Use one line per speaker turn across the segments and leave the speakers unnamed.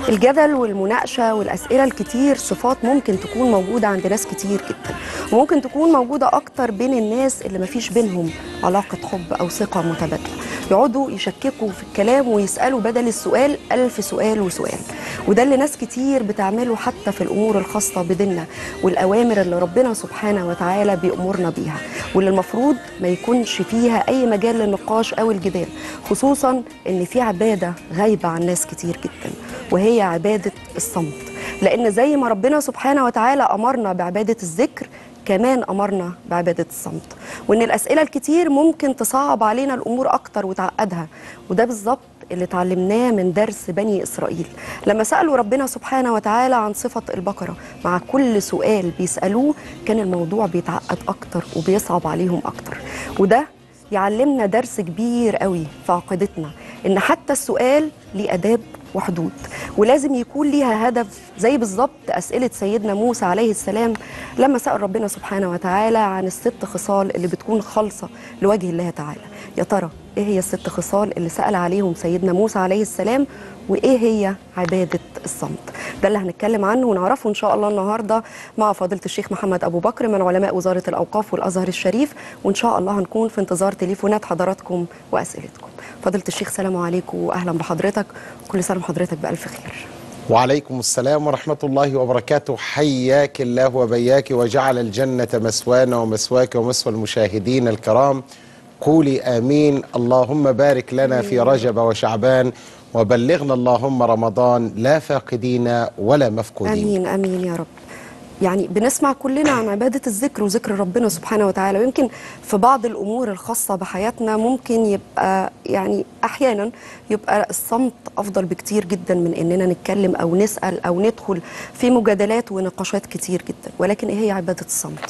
الجدل والمناقشة والأسئلة الكتير صفات ممكن تكون موجودة عند ناس كتير جدا وممكن تكون موجودة أكتر بين الناس اللي مفيش بينهم علاقة حب أو ثقة متبادلة يقعدوا يشككوا في الكلام ويسألوا بدل السؤال ألف سؤال وسؤال وده اللي ناس كتير بتعمله حتى في الأمور الخاصة بديننا والأوامر اللي ربنا سبحانه وتعالى بيأمرنا بيها واللي المفروض ما يكونش فيها أي مجال للنقاش أو الجدال خصوصا إن في عبادة غايبة عن ناس كتير جدا وهي عبادة الصمت لأن زي ما ربنا سبحانه وتعالى أمرنا بعبادة الذكر كمان أمرنا بعبادة الصمت وإن الأسئلة الكتير ممكن تصعب علينا الأمور أكتر وتعقدها وده بالظبط اللي اتعلمناه من درس بني إسرائيل لما سألوا ربنا سبحانه وتعالى عن صفة البقرة مع كل سؤال بيسألوه كان الموضوع بيتعقد أكتر وبيصعب عليهم أكتر وده يعلمنا درس كبير قوي في عقيدتنا إن حتى السؤال ليه آداب وحدود ولازم يكون ليها هدف زي بالظبط أسئلة سيدنا موسى عليه السلام لما سأل ربنا سبحانه وتعالى عن الست خصال اللي بتكون خالصة لوجه الله تعالى يا ترى ايه هي الست خصال اللي سأل عليهم سيدنا موسى عليه السلام وايه هي عبادة الصمت ده اللي هنتكلم عنه ونعرفه ان شاء الله النهارده مع فضيلة الشيخ محمد ابو بكر من علماء وزارة الاوقاف والازهر الشريف وان شاء الله هنكون في انتظار تليفونات حضراتكم واسئلتكم فضيلة الشيخ سلام عليكم واهلا بحضرتك كل سنة وحضرتك بألف خير
وعليكم السلام ورحمة الله وبركاته حياك الله وبياك وجعل الجنة مسوانا ومسواك ومسوى المشاهدين الكرام قولي آمين اللهم بارك لنا في رجب وشعبان وبلغنا اللهم رمضان لا فاقدين ولا مفقودين
امين امين يا رب يعني بنسمع كلنا عن عبادة الذكر وذكر ربنا سبحانه وتعالى ويمكن في بعض الأمور الخاصة بحياتنا ممكن يبقى يعني أحيانا يبقى الصمت أفضل بكتير جدا من إننا نتكلم أو نسأل أو ندخل في مجادلات ونقاشات كتير جدا ولكن إيه هي عبادة الصمت؟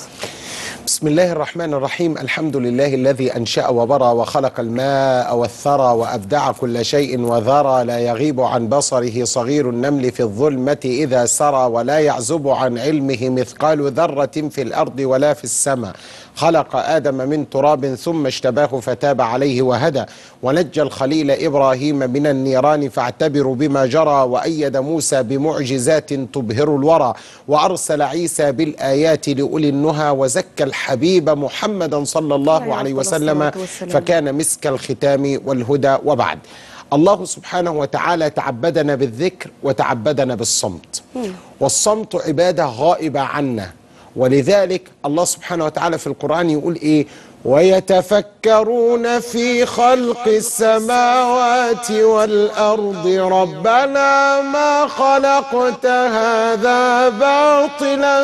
بسم الله الرحمن الرحيم الحمد لله الذي أنشأ وبرى وخلق الماء والثرى وأبدع كل شيء وذرى لا يغيب عن بصره صغير النمل في الظلمة إذا سرى ولا يعزب عن علمه مثقال ذرة في الأرض ولا في السماء خلق آدم من تراب ثم اشتباه فتاب عليه وهدى ونجى الخليل إبراهيم من النيران فاعتبروا بما جرى وأيد موسى بمعجزات تبهر الورى وأرسل عيسى بالآيات لأولي النهى وزكى الحبيب محمدا صلى الله
عليه
عليه
الصلاة
وسلم
والسلام.
فكان مسك الختام والهدى وبعد الله سبحانه وتعالى تعبدنا بالذكر وتعبدنا بالصمت والصمت عبادة غائبة عنا ولذلك الله سبحانه وتعالى في القرآن يقول إيه ويتفكرون في خلق السماوات والأرض ربنا ما خلقت هذا باطلا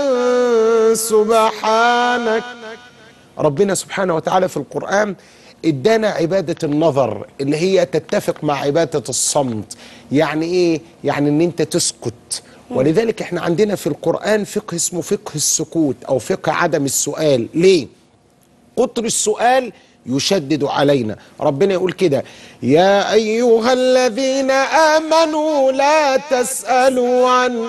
سبحانك ربنا سبحانه وتعالى في القرآن ادانا عبادة النظر اللي هي تتفق مع عبادة الصمت يعني ايه؟ يعني ان انت تسكت ولذلك احنا عندنا في القرآن فقه اسمه فقه السكوت او فقه عدم السؤال ليه؟ كتر السؤال يشدد علينا ربنا يقول كده يا أيها الذين آمنوا لا تسألوا عن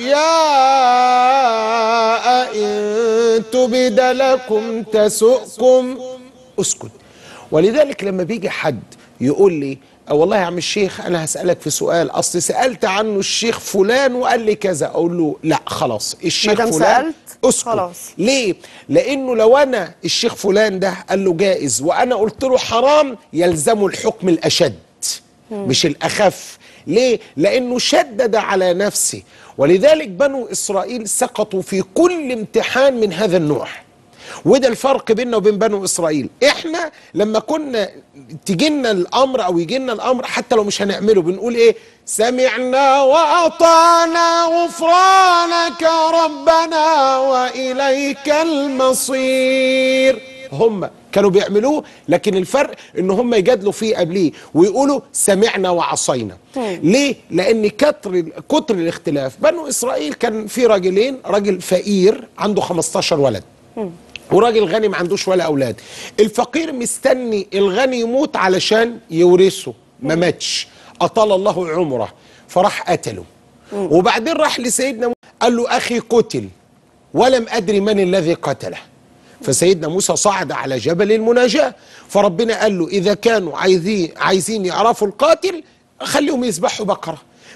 أشياء إن تبد لكم تسؤكم اسكت ولذلك لما بيجي حد يقول لي "أه والله يا عم الشيخ انا هسالك في سؤال اصل سالت عنه الشيخ فلان وقال لي كذا اقول له لا خلاص الشيخ
مادام
فلان
سألت،
اسكت
خلاص.
ليه؟ لأنه لو أنا الشيخ فلان ده قال له جائز وأنا قلت له حرام يلزمه الحكم الأشد مش الأخف ليه؟ لأنه شدد على نفسه ولذلك بنو إسرائيل سقطوا في كل امتحان من هذا النوع وده الفرق بيننا وبين بنو اسرائيل احنا لما كنا تجينا الامر او يجينا الامر حتى لو مش هنعمله بنقول ايه سمعنا واطعنا غفرانك ربنا واليك المصير هم كانوا بيعملوه لكن الفرق ان هم يجادلوا فيه قبليه ويقولوا سمعنا وعصينا ليه لان كتر كتر الاختلاف بنو اسرائيل كان في راجلين راجل فقير عنده 15 ولد وراجل غني ما عندوش ولا اولاد الفقير مستني الغني يموت علشان يورثه ما ماتش اطال الله عمره فراح قتله وبعدين راح لسيدنا موسى قال له اخي قتل ولم ادري من الذي قتله فسيدنا موسى صعد على جبل المناجاه فربنا قال له اذا كانوا عايزين عايزين يعرفوا القاتل خليهم يذبحوا بقره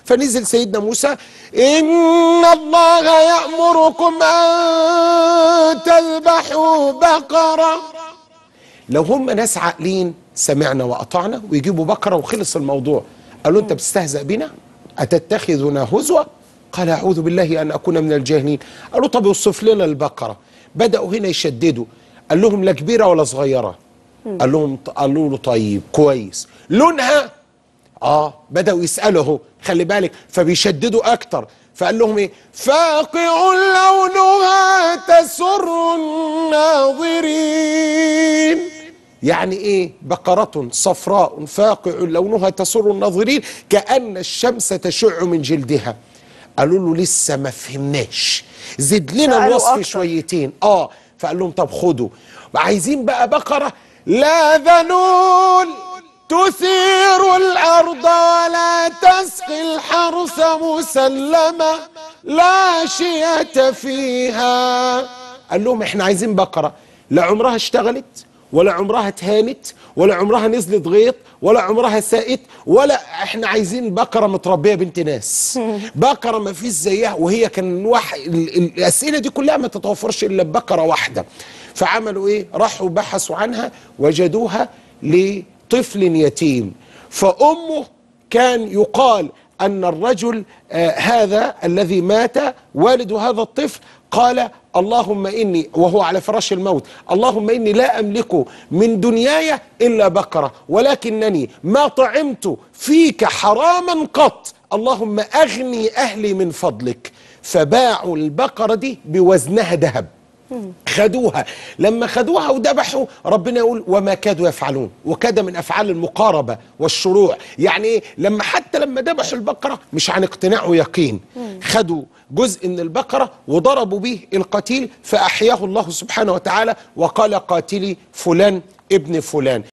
فنزل سيدنا موسى إن الله يأمركم أن تذبحوا بقرة لو هم ناس عاقلين سمعنا وأطعنا ويجيبوا بقرة وخلص الموضوع قالوا أنت بتستهزأ بنا أتتخذنا هزوة قال أعوذ بالله أن أكون من الجاهلين قالوا طب يوصف لنا البقرة بدأوا هنا يشددوا قال لهم لا كبيرة ولا صغيرة قال لهم قالوا له طيب كويس لونها اه بدأوا يسألوا اهو خلي بالك فبيشددوا أكتر فقال لهم ايه فاقع لونها تسر الناظرين يعني ايه بقرة صفراء فاقع لونها تسر الناظرين كأن الشمس تشع من جلدها قالوا له لسه ما فهمناش زد لنا
سألوا
الوصف
أكتر.
شويتين اه فقال لهم طب خدوا عايزين بقى بقرة لا ذنول تثير الأرض ولا تسقي الحرث مسلمة لا شية فيها قال لهم احنا عايزين بقرة لا عمرها اشتغلت ولا عمرها اتهانت ولا عمرها نزلت غيط ولا عمرها سائت ولا احنا عايزين بقره متربيه بنت ناس بقره ما فيش زيها وهي كان واحد ال- ال- الاسئله دي كلها ما تتوفرش الا ببقره واحده فعملوا ايه راحوا بحثوا عنها وجدوها لطفل يتيم فامه كان يقال أن الرجل آه هذا الذي مات والد هذا الطفل قال اللهم إني وهو على فراش الموت اللهم إني لا أملك من دنياي إلا بقرة ولكنني ما طعمت فيك حراما قط اللهم أغني أهلي من فضلك فباعوا البقرة دي بوزنها ذهب خدوها لما خدوها وذبحوا ربنا يقول وما كادوا يفعلون وكاد من افعال المقاربه والشروع يعني ايه لما حتى لما ذبحوا البقره مش عن اقتناع ويقين خدوا جزء من البقره وضربوا به القتيل فاحياه الله سبحانه وتعالى وقال قاتلي فلان ابن فلان